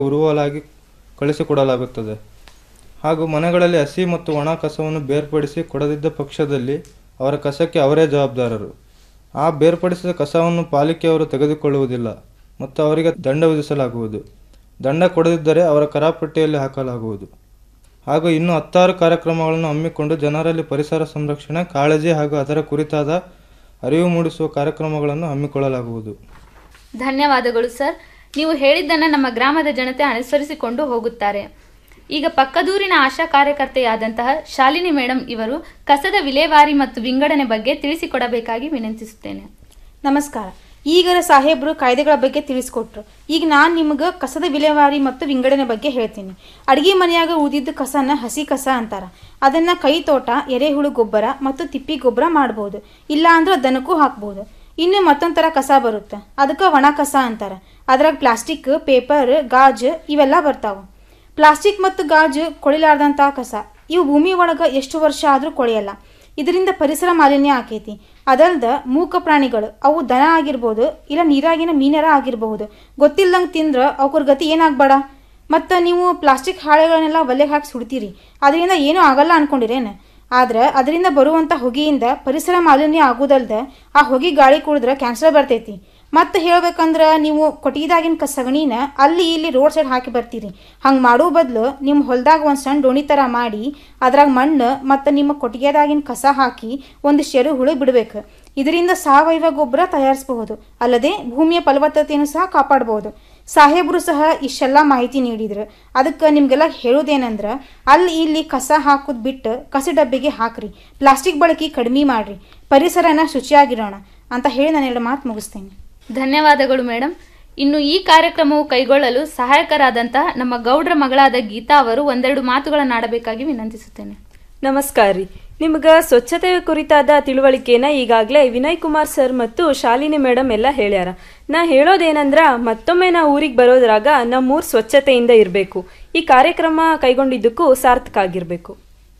ಉರುವಲಾಗಿ ಕಳಿಸಿಕೊಡಲಾಗುತ್ತದೆ ಹಾಗೂ ಮನೆಗಳಲ್ಲಿ ಹಸಿ ಮತ್ತು ಒಣ ಕಸವನ್ನು ಬೇರ್ಪಡಿಸಿ ಕೊಡದಿದ್ದ ಪಕ್ಷದಲ್ಲಿ ಅವರ ಕಸಕ್ಕೆ ಅವರೇ ಜವಾಬ್ದಾರರು ಆ ಬೇರ್ಪಡಿಸಿದ ಕಸವನ್ನು ಪಾಲಿಕೆಯವರು ತೆಗೆದುಕೊಳ್ಳುವುದಿಲ್ಲ ಮತ್ತು ಅವರಿಗೆ ದಂಡ ವಿಧಿಸಲಾಗುವುದು ದಂಡ ಕೊಡದಿದ್ದರೆ ಅವರ ಕರಾಪಟ್ಟಿಯಲ್ಲಿ ಹಾಕಲಾಗುವುದು ಹಾಗೂ ಇನ್ನು ಹತ್ತಾರು ಕಾರ್ಯಕ್ರಮಗಳನ್ನು ಹಮ್ಮಿಕೊಂಡು ಜನರಲ್ಲಿ ಪರಿಸರ ಸಂರಕ್ಷಣೆ ಕಾಳಜಿ ಹಾಗೂ ಅದರ ಕುರಿತಾದ ಅರಿವು ಮೂಡಿಸುವ ಕಾರ್ಯಕ್ರಮಗಳನ್ನು ಹಮ್ಮಿಕೊಳ್ಳಲಾಗುವುದು ಧನ್ಯವಾದಗಳು ಸರ್ ನೀವು ಹೇಳಿದ್ದನ್ನು ನಮ್ಮ ಗ್ರಾಮದ ಜನತೆ ಅನುಸರಿಸಿಕೊಂಡು ಹೋಗುತ್ತಾರೆ ಈಗ ಪಕ್ಕದೂರಿನ ಆಶಾ ಕಾರ್ಯಕರ್ತೆಯಾದಂತಹ ಶಾಲಿನಿ ಮೇಡಮ್ ಇವರು ಕಸದ ವಿಲೇವಾರಿ ಮತ್ತು ವಿಂಗಡಣೆ ಬಗ್ಗೆ ತಿಳಿಸಿಕೊಡಬೇಕಾಗಿ ವಿನಂತಿಸುತ್ತೇನೆ ನಮಸ್ಕಾರ ಈಗರ ಸಾಹೇಬರು ಕಾಯ್ದೆಗಳ ಬಗ್ಗೆ ತಿಳಿಸ್ಕೊಟ್ರು ಈಗ ನಾನು ನಿಮ್ಗೆ ಕಸದ ವಿಲೇವಾರಿ ಮತ್ತು ವಿಂಗಡಣೆ ಬಗ್ಗೆ ಹೇಳ್ತೀನಿ ಅಡುಗೆ ಮನೆಯಾಗ ಉಳಿದಿದ್ದ ಕಸನ ಹಸಿ ಕಸ ಅಂತಾರ ಅದನ್ನ ಕೈ ತೋಟ ಎರೆಹುಳು ಗೊಬ್ಬರ ಮತ್ತು ತಿಪ್ಪಿ ಗೊಬ್ಬರ ಮಾಡ್ಬೋದು ಇಲ್ಲ ಅಂದ್ರೆ ದನಕ್ಕೂ ಹಾಕ್ಬೋದು ಇನ್ನು ಮತ್ತೊಂದು ಥರ ಕಸ ಬರುತ್ತೆ ಅದಕ್ಕೆ ಒಣ ಕಸ ಅಂತಾರೆ ಅದ್ರಾಗ ಪ್ಲಾಸ್ಟಿಕ್ ಪೇಪರ್ ಗಾಜು ಇವೆಲ್ಲ ಬರ್ತಾವೆ ಪ್ಲಾಸ್ಟಿಕ್ ಮತ್ತು ಗಾಜು ಕೊಳಿಲಾರ್ದಂಥ ಕಸ ಇವು ಭೂಮಿ ಒಳಗೆ ಎಷ್ಟು ವರ್ಷ ಆದರೂ ಕೊಳೆಯಲ್ಲ ಇದರಿಂದ ಪರಿಸರ ಮಾಲಿನ್ಯ ಆಕೈತಿ ಅದಲ್ದ ಮೂಕ ಪ್ರಾಣಿಗಳು ಅವು ದನ ಆಗಿರ್ಬೋದು ಇಲ್ಲ ನೀರಾಗಿನ ಮೀನರ ಆಗಿರಬಹುದು ಗೊತ್ತಿಲ್ದಂಗೆ ತಿಂದ್ರೆ ಅವ್ರ ಗತಿ ಏನಾಗ್ಬೇಡ ಮತ್ತು ನೀವು ಪ್ಲಾಸ್ಟಿಕ್ ಹಾಳೆಗಳನ್ನೆಲ್ಲ ಒಲೆಗೆ ಹಾಕಿ ಸುಡ್ತೀರಿ ಅದರಿಂದ ಏನೂ ಆಗಲ್ಲ ಅನ್ಕೊಂಡಿರೇನು ಆದ್ರೆ ಅದರಿಂದ ಬರುವಂಥ ಹೊಗೆಯಿಂದ ಪರಿಸರ ಮಾಲಿನ್ಯ ಆಗೋದಲ್ದ ಆ ಹೊಗೆ ಗಾಳಿ ಕುಡಿದ್ರೆ ಕ್ಯಾನ್ಸರ್ ಬರ್ತೈತಿ ಮತ್ತೆ ಹೇಳ್ಬೇಕಂದ್ರೆ ನೀವು ಕೊಟ್ಟಿಗೆದಾಗಿನ ಕ ಸಗಣಿನ ಅಲ್ಲಿ ಇಲ್ಲಿ ರೋಡ್ ಸೈಡ್ ಹಾಕಿ ಬರ್ತೀರಿ ಹಂಗೆ ಮಾಡೋ ಬದಲು ನಿಮ್ಮ ಹೊಲದಾಗ ಒಂದು ಸಣ್ಣ ಡೋಣಿ ಥರ ಮಾಡಿ ಅದ್ರಾಗ ಮಣ್ಣು ಮತ್ತು ನಿಮ್ಮ ಕೊಟ್ಟಿಗೆದಾಗಿನ ಕಸ ಹಾಕಿ ಒಂದು ಶೆರು ಹುಳಿ ಬಿಡಬೇಕು ಇದರಿಂದ ಸಾವಯವ ಗೊಬ್ಬರ ತಯಾರಿಸಬಹುದು ಅಲ್ಲದೆ ಭೂಮಿಯ ಫಲವತ್ತತೆಯನ್ನು ಸಹ ಕಾಪಾಡಬಹುದು ಸಾಹೇಬರು ಸಹ ಇಷ್ಟೆಲ್ಲ ಮಾಹಿತಿ ನೀಡಿದ್ರು ಅದಕ್ಕೆ ನಿಮಗೆಲ್ಲ ಹೇಳೋದೇನಂದ್ರೆ ಅಲ್ಲಿ ಇಲ್ಲಿ ಕಸ ಹಾಕೋದು ಬಿಟ್ಟು ಕಸ ಡಬ್ಬಿಗೆ ಹಾಕ್ರಿ ಪ್ಲಾಸ್ಟಿಕ್ ಬಳಕೆ ಕಡಿಮೆ ಮಾಡಿರಿ ಪರಿಸರನ ಶುಚಿಯಾಗಿರೋಣ ಅಂತ ಹೇಳಿ ನಾನು ಎರಡು ಮಾತು ಮುಗಿಸ್ತೇನೆ ಧನ್ಯವಾದಗಳು ಮೇಡಮ್ ಇನ್ನು ಈ ಕಾರ್ಯಕ್ರಮವು ಕೈಗೊಳ್ಳಲು ಸಹಾಯಕರಾದಂತಹ ನಮ್ಮ ಗೌಡ್ರ ಮಗಳಾದ ಗೀತಾ ಅವರು ಒಂದೆರಡು ಮಾತುಗಳನ್ನಾಡಬೇಕಾಗಿ ವಿನಂತಿಸುತ್ತೇನೆ ನಮಸ್ಕಾರ ರೀ ನಿಮ್ಗೆ ಸ್ವಚ್ಛತೆ ಕುರಿತಾದ ತಿಳುವಳಿಕೆನ ಈಗಾಗಲೇ ವಿನಯ್ ಕುಮಾರ್ ಸರ್ ಮತ್ತು ಶಾಲಿನಿ ಮೇಡಮ್ ಎಲ್ಲ ಹೇಳ್ಯಾರ ನಾ ಹೇಳೋದೇನಂದ್ರ ಮತ್ತೊಮ್ಮೆ ನಾ ಊರಿಗೆ ಬರೋದ್ರಾಗ ನಮ್ಮೂರು ಸ್ವಚ್ಛತೆಯಿಂದ ಇರಬೇಕು ಈ ಕಾರ್ಯಕ್ರಮ ಕೈಗೊಂಡಿದ್ದಕ್ಕೂ ಸಾರ್ಥಕ ಆಗಿರಬೇಕು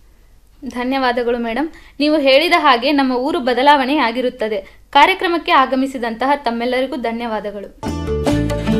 ಧನ್ಯವಾದಗಳು ಮೇಡಮ್ ನೀವು ಹೇಳಿದ ಹಾಗೆ ನಮ್ಮ ಊರು ಬದಲಾವಣೆ ಆಗಿರುತ್ತದೆ ಕಾರ್ಯಕ್ರಮಕ್ಕೆ ಆಗಮಿಸಿದಂತಹ ತಮ್ಮೆಲ್ಲರಿಗೂ ಧನ್ಯವಾದಗಳು